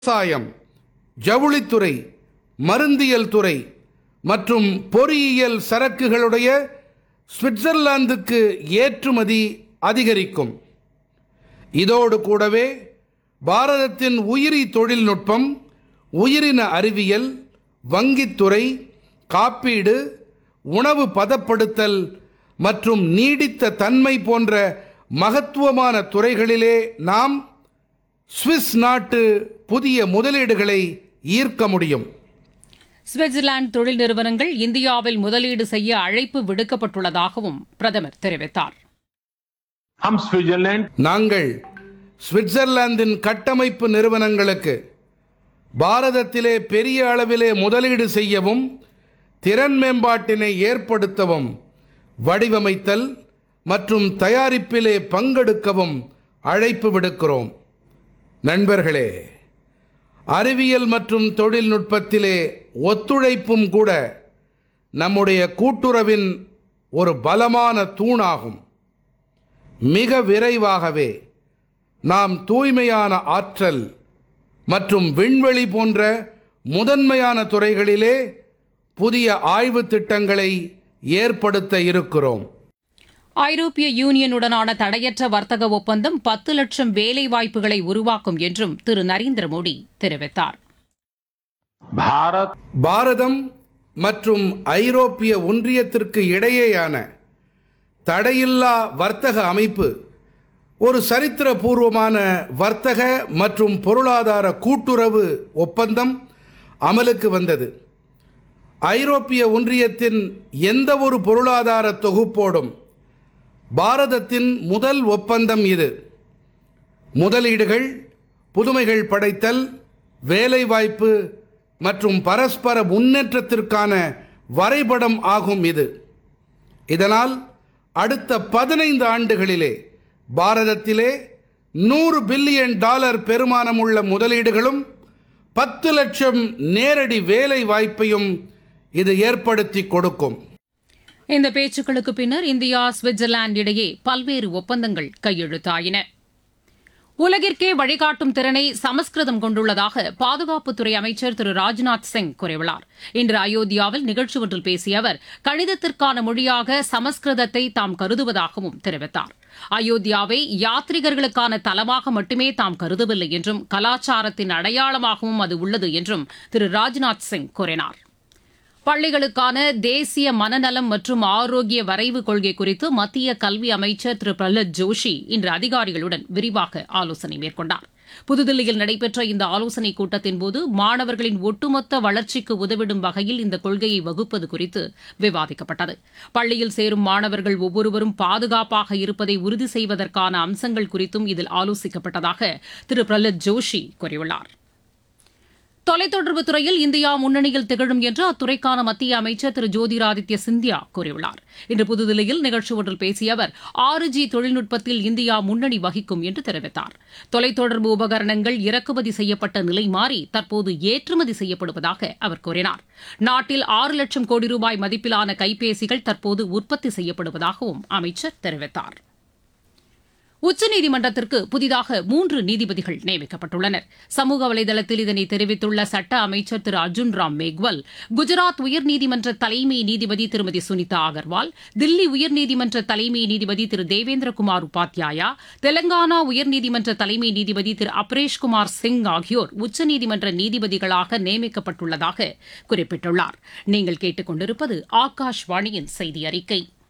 விவசாயம் ஜவுளித்துறை மருந்தியல் துறை மற்றும் பொறியியல் சரக்குகளுடைய சுவிட்சர்லாந்துக்கு ஏற்றுமதி அதிகரிக்கும் இதோடு கூடவே பாரதத்தின் உயிரி தொழில்நுட்பம் உயிரின அறிவியல் வங்கித்துறை காப்பீடு உணவு பதப்படுத்தல் மற்றும் நீடித்த தன்மை போன்ற மகத்துவமான துறைகளிலே நாம் சுவிஸ் நாட்டு புதிய முதலீடுகளை ஈர்க்க முடியும் சுவிட்சர்லாந்து தொழில் நிறுவனங்கள் இந்தியாவில் முதலீடு செய்ய அழைப்பு விடுக்கப்பட்டுள்ளதாகவும் பிரதமர் தெரிவித்தார் हम स्विट्जरलैंड நாங்கள் சுவிட்சர்லாந்தின் கட்டமைப்பு நிறுவனங்களுக்கு பாரதத்திலே பெரிய அளவிலே முதலீடு செய்யவும் திறன் மேம்பாட்டினை ஏற்படுத்தவும் வடிவமைத்தல் மற்றும் தயாரிப்பிலே பங்கெடுக்கவும் அழைப்பு விடுக்கிறோம் நண்பர்களே அறிவியல் மற்றும் தொழில்நுட்பத்திலே ஒத்துழைப்பும் கூட நம்முடைய கூட்டுறவின் ஒரு பலமான தூணாகும் மிக விரைவாகவே நாம் தூய்மையான ஆற்றல் மற்றும் விண்வெளி போன்ற முதன்மையான துறைகளிலே புதிய ஆய்வு திட்டங்களை ஏற்படுத்த இருக்கிறோம் ஐரோப்பிய யூனியனுடனான தடையற்ற வர்த்தக ஒப்பந்தம் பத்து லட்சம் வேலை வாய்ப்புகளை உருவாக்கும் என்றும் திரு நரேந்திர மோடி தெரிவித்தார் भारत பாரதம் மற்றும் ஐரோப்பிய ஒன்றியத்திற்கு இடையேயான தடையில்லா வர்த்தக அமைப்பு ஒரு சரித்திரபூர்வமான வர்த்தக மற்றும் பொருளாதார கூட்டுறவு ஒப்பந்தம் அமலுக்கு வந்தது ஐரோப்பிய ஒன்றியத்தின் எந்த ஒரு பொருளாதார தொகுப்போடும் பாரதத்தின் முதல் ஒப்பந்தம் இது முதலீடுகள் புதுமைகள் படைத்தல் வேலைவாய்ப்பு மற்றும் பரஸ்பர முன்னேற்றத்திற்கான வரைபடம் ஆகும் இது இதனால் அடுத்த பதினைந்து ஆண்டுகளிலே பாரதத்திலே நூறு பில்லியன் டாலர் பெருமானமுள்ள முதலீடுகளும் பத்து லட்சம் நேரடி வேலை வாய்ப்பையும் இது ஏற்படுத்தி கொடுக்கும் இந்த பேச்சுக்களுக்கு பின்னர் இந்தியா சுவிட்சர்லாந்து இடையே பல்வேறு ஒப்பந்தங்கள் கையெழுத்தாயின உலகிற்கே வழிகாட்டும் திறனை சமஸ்கிருதம் கொண்டுள்ளதாக பாதுகாப்புத்துறை அமைச்சர் திரு ராஜ்நாத் சிங் கூறியுள்ளார் இன்று அயோத்தியாவில் நிகழ்ச்சி ஒன்றில் பேசிய அவர் கணிதத்திற்கான மொழியாக சமஸ்கிருதத்தை தாம் கருதுவதாகவும் தெரிவித்தார் அயோத்தியாவை யாத்ரிகர்களுக்கான தலமாக மட்டுமே தாம் கருதவில்லை என்றும் கலாச்சாரத்தின் அடையாளமாகவும் அது உள்ளது என்றும் திரு ராஜ்நாத் சிங் கூறினார் பள்ளிகளுக்கான தேசிய மனநலம் மற்றும் ஆரோக்கிய வரைவு கொள்கை குறித்து மத்திய கல்வி அமைச்சர் திரு பிரஹ்லாத் ஜோஷி இன்று அதிகாரிகளுடன் விரிவாக ஆலோசனை மேற்கொண்டார் புதுதில்லியில் நடைபெற்ற இந்த ஆலோசனைக் கூட்டத்தின்போது மாணவர்களின் ஒட்டுமொத்த வளர்ச்சிக்கு உதவிடும் வகையில் இந்த கொள்கையை வகுப்பது குறித்து விவாதிக்கப்பட்டது பள்ளியில் சேரும் மாணவர்கள் ஒவ்வொருவரும் பாதுகாப்பாக இருப்பதை உறுதி செய்வதற்கான அம்சங்கள் குறித்தும் இதில் ஆலோசிக்கப்பட்டதாக திரு பிரஹ்லாத் ஜோஷி கூறியுள்ளார் தொலைத்தொடர்பு துறையில் இந்தியா முன்னணியில் திகழும் என்று அத்துறைக்கான மத்திய அமைச்சர் திரு ஜோதிராதித்ய சிந்தியா கூறியுள்ளார் இன்று புதுதில்லியில் நிகழ்ச்சி ஒன்றில் பேசிய அவர் ஆறு ஜி தொழில்நுட்பத்தில் இந்தியா முன்னணி வகிக்கும் என்று தெரிவித்தார் தொலைத்தொடர்பு உபகரணங்கள் இறக்குமதி செய்யப்பட்ட நிலை மாறி தற்போது ஏற்றுமதி செய்யப்படுவதாக அவர் கூறினார் நாட்டில் ஆறு லட்சம் கோடி ரூபாய் மதிப்பிலான கைபேசிகள் தற்போது உற்பத்தி செய்யப்படுவதாகவும் அமைச்சர் தெரிவித்தார் உச்சநீதிமன்றத்திற்கு புதிதாக மூன்று நீதிபதிகள் நியமிக்கப்பட்டுள்ளனர் சமூக வலைதளத்தில் இதனை தெரிவித்துள்ள சட்ட அமைச்சர் திரு அர்ஜுன் ராம் மேக்வல் குஜராத் உயர்நீதிமன்ற தலைமை நீதிபதி திருமதி சுனிதா அகர்வால் தில்லி உயர்நீதிமன்ற தலைமை நீதிபதி திரு தேவேந்திரகுமார் உபாத்யாயா தெலங்கானா உயர்நீதிமன்ற தலைமை நீதிபதி திரு அப்ரேஷ்குமார் சிங் ஆகியோர் உச்சநீதிமன்ற நீதிபதிகளாக நியமிக்கப்பட்டுள்ளதாக குறிப்பிட்டுள்ளார் நீங்கள் கேட்டுக் கொண்டிருப்பது ஆகாஷ்வாணியின் செய்தி அறிக்கை